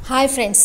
hi friends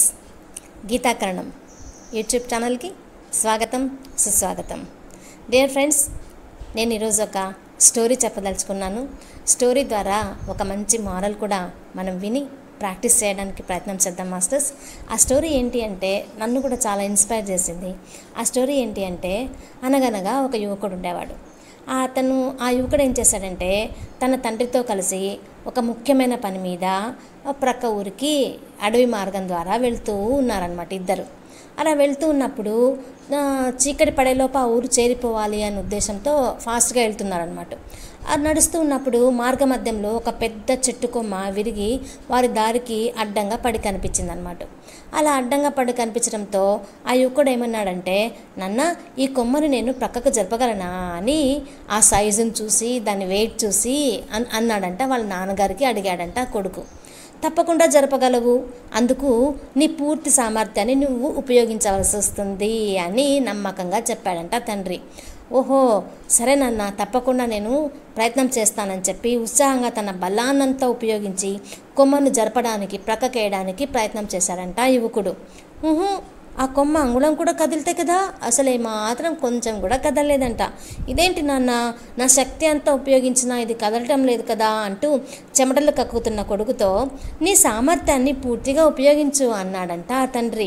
గీతాకరణం YouTube ఛానల్కి స్వాగతం సుస్వాగతం డియర్ ఫ్రెండ్స్ నేను ఈరోజు ఒక స్టోరీ చెప్పదలుచుకున్నాను స్టోరీ ద్వారా ఒక మంచి మారల్ కూడా మనం విని ప్రాక్టీస్ చేయడానికి ప్రయత్నం చేద్దాం మాస్టర్స్ ఆ స్టోరీ ఏంటి అంటే నన్ను కూడా చాలా ఇన్స్పైర్ చేసింది ఆ స్టోరీ ఏంటి అంటే అనగనగా ఒక యువకుడు ఉండేవాడు ఆ అతను ఆ యువకుడు ఏం చేశాడంటే తన తండ్రితో కలిసి ఒక ముఖ్యమైన పని మీద ప్రక్క ఊరికి అడవి మార్గం ద్వారా వెళ్తూ ఉన్నారనమాట ఇద్దరు అలా వెళ్తూ ఉన్నప్పుడు ఆ, చీకటి పడేలోపు ఆ ఊరు చేరిపోవాలి అనే ఉద్దేశంతో ఫాస్ట్గా వెళ్తున్నారనమాట అది నడుస్తూ ఉన్నప్పుడు మార్గ మధ్యంలో ఒక పెద్ద చెట్టు కొమ్మ విరిగి వారి దారికి అడ్డంగా పడి కనిపించింది అనమాట అలా అడ్డంగా పడి కనిపించడంతో ఆ యువకుడు ఏమన్నాడంటే నాన్న ఈ కొమ్మని నేను ప్రక్కకు జరపగలనా అని ఆ సైజుని చూసి దాని వెయిట్ చూసి అన్ అన్నాడంట వాళ్ళ నాన్నగారికి అడిగాడంట ఆ కొడుకు తప్పకుండా జరపగలవు అందుకు నీ పూర్తి సామర్థ్యాన్ని నువ్వు ఉపయోగించవలసి వస్తుంది అని నమ్మకంగా చెప్పాడంట తండ్రి ఓహో సరే నాన్న తప్పకుండా నేను ప్రయత్నం చేస్తానని చెప్పి ఉత్సాహంగా తన బలాన్నంతా ఉపయోగించి కొమ్మను జరపడానికి ప్రక్కకేయడానికి ప్రయత్నం చేశాడంట ఆ యువకుడు ఉహు, ఆ కొమ్మ అంగుళం కూడా కదిలితే కదా అసలు మాత్రం కొంచెం కూడా కదలలేదంట ఇదేంటి నాన్న నా శక్తి అంతా ఉపయోగించినా ఇది కదలటం లేదు కదా అంటూ చెమటలు కక్కుతున్న కొడుకుతో నీ సామర్థ్యాన్ని పూర్తిగా ఉపయోగించు అన్నాడంట ఆ తండ్రి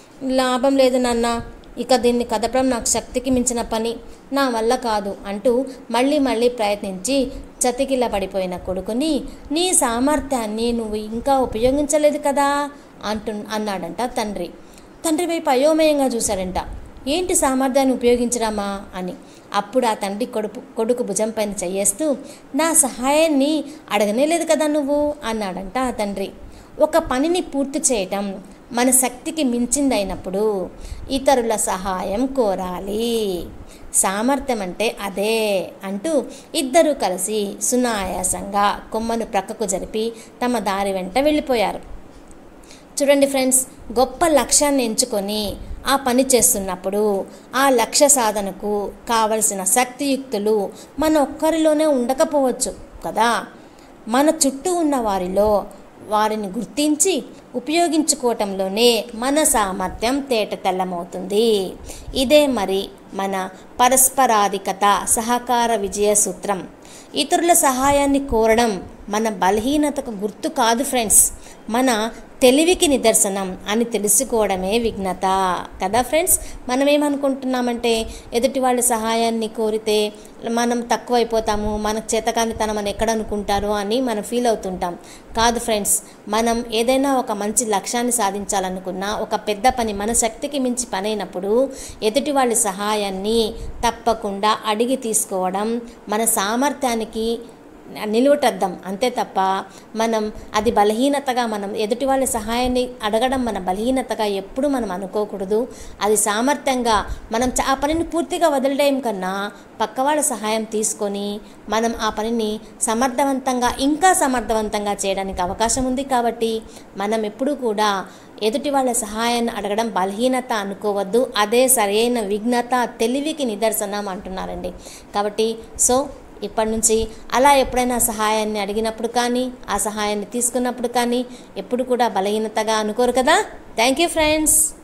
లాభం లేదు నాన్న ఇక దీన్ని కదపడం నాకు శక్తికి మించిన పని నా వల్ల కాదు అంటూ మళ్ళీ మళ్ళీ ప్రయత్నించి చతికిల పడిపోయిన కొడుకుని నీ సామర్థ్యాన్ని నువ్వు ఇంకా ఉపయోగించలేదు కదా అంటు అన్నాడంట తండ్రి తండ్రి వైపు అయోమయంగా చూశాడంట ఏంటి సామర్థ్యాన్ని ఉపయోగించరామా అని అప్పుడు ఆ తండ్రి కొడుకు కొడుకు భుజం పైన చెయ్యేస్తూ నా సహాయాన్ని అడగనే లేదు కదా నువ్వు అన్నాడంట ఆ తండ్రి ఒక పనిని పూర్తి చేయటం మన శక్తికి మించిందైనప్పుడు ఇతరుల సహాయం కోరాలి సామర్థ్యం అంటే అదే అంటూ ఇద్దరూ కలిసి సునాయాసంగా కొమ్మను ప్రక్కకు జరిపి తమ దారి వెంట వెళ్ళిపోయారు చూడండి ఫ్రెండ్స్ గొప్ప లక్ష్యాన్ని ఎంచుకొని ఆ పని చేస్తున్నప్పుడు ఆ లక్ష్య సాధనకు కావలసిన శక్తియుక్తులు మన ఒక్కరిలోనే ఉండకపోవచ్చు కదా మన చుట్టూ ఉన్న వారిలో వారిని గుర్తించి ఉపయోగించుకోవటంలోనే మన సామర్థ్యం తేట తెల్లమవుతుంది ఇదే మరి మన పరస్పరాధికత సహకార విజయ సూత్రం ఇతరుల సహాయాన్ని కోరడం మన బలహీనతకు గుర్తు కాదు ఫ్రెండ్స్ మన తెలివికి నిదర్శనం అని తెలుసుకోవడమే విఘ్నత కదా ఫ్రెండ్స్ మనం ఏమనుకుంటున్నామంటే ఎదుటి వాళ్ళ సహాయాన్ని కోరితే మనం తక్కువైపోతాము మన చేతకానితనం అని ఎక్కడ అనుకుంటారు అని మనం ఫీల్ అవుతుంటాం కాదు ఫ్రెండ్స్ మనం ఏదైనా ఒక మంచి లక్ష్యాన్ని సాధించాలనుకున్నా ఒక పెద్ద పని మన శక్తికి మించి పని అయినప్పుడు ఎదుటి వాళ్ళ సహాయాన్ని తప్పకుండా అడిగి తీసుకోవడం మన సామర్థ్యానికి నిలువటద్దాం అంతే తప్ప మనం అది బలహీనతగా మనం ఎదుటి వాళ్ళ సహాయాన్ని అడగడం మన బలహీనతగా ఎప్పుడు మనం అనుకోకూడదు అది సామర్థ్యంగా మనం చ- ఆ పనిని పూర్తిగా వదిలేయడం కన్నా పక్క వాళ్ళ సహాయం తీసుకొని మనం ఆ పనిని సమర్థవంతంగా ఇంకా సమర్థవంతంగా చేయడానికి అవకాశం ఉంది కాబట్టి మనం ఎప్పుడూ కూడా ఎదుటి వాళ్ళ సహాయాన్ని అడగడం బలహీనత అనుకోవద్దు అదే సరైన విఘ్నత తెలివికి నిదర్శనం అంటున్నారండి కాబట్టి సో ఇప్పటి నుంచి అలా ఎప్పుడైనా సహాయాన్ని అడిగినప్పుడు కానీ ఆ సహాయాన్ని తీసుకున్నప్పుడు కానీ ఎప్పుడు కూడా బలహీనతగా అనుకోరు కదా థ్యాంక్ యూ ఫ్రెండ్స్